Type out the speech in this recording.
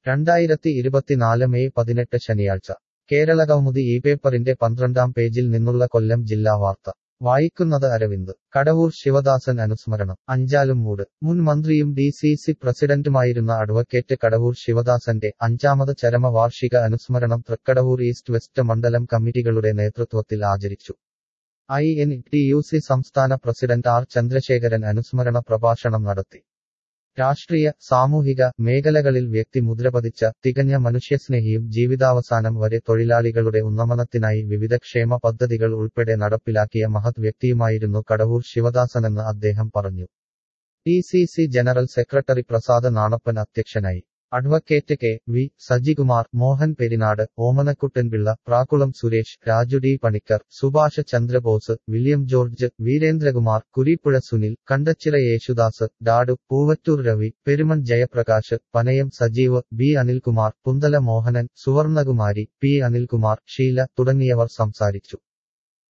രണ്ടായിരത്തി ഇരുപത്തിനാല് മെയ് പതിനെട്ട് ശനിയാഴ്ച കേരള കൗമുദി ഈ പേപ്പറിന്റെ പന്ത്രണ്ടാം പേജിൽ നിന്നുള്ള കൊല്ലം ജില്ലാ വാർത്ത വായിക്കുന്നത് അരവിന്ദ് കടവൂർ ശിവദാസൻ അനുസ്മരണം അഞ്ചാലും മൂട് മുൻ മന്ത്രിയും ഡി സി സി പ്രസിഡന്റുമായിരുന്ന അഡ്വക്കേറ്റ് കടവൂർ ശിവദാസന്റെ അഞ്ചാമത് ചരമ വാർഷിക അനുസ്മരണം തൃക്കടവൂർ ഈസ്റ്റ് വെസ്റ്റ് മണ്ഡലം കമ്മിറ്റികളുടെ നേതൃത്വത്തിൽ ആചരിച്ചു I N T U C സംസ്ഥാന പ്രസിഡന്റ് ആർ ചന്ദ്രശേഖരൻ അനുസ്മരണ പ്രഭാഷണം നടത്തി രാഷ്ട്രീയ സാമൂഹിക മേഖലകളിൽ വ്യക്തി മുദ്രപതിച്ച തികഞ്ഞ മനുഷ്യസ്നേഹിയും ജീവിതാവസാനം വരെ തൊഴിലാളികളുടെ ഉന്നമനത്തിനായി വിവിധ ക്ഷേമ പദ്ധതികൾ ഉൾപ്പെടെ നടപ്പിലാക്കിയ മഹത് വ്യക്തിയുമായിരുന്നു കടവൂർ ശിവദാസനെന്ന് അദ്ദേഹം പറഞ്ഞു D C C general secretary Prasad Nanappan അധ്യക്ഷനായി advocate K V Sajikumar Mohan Perinad Omanakuttanpillai Prakkulam Suresh Raju D Panicker Subhash Chandrabose William George Veerendrakumar Kureepuzha Sunil Kandachira Yesudas Dadu Poovattoor Ravi Peruman Jayaprakash Panayam Sajeev B Anilkumar Punthala Mohanan Suvarnakumari P Anilkumar Sheela തുടങ്ങിയവർ സംസാരിച്ചു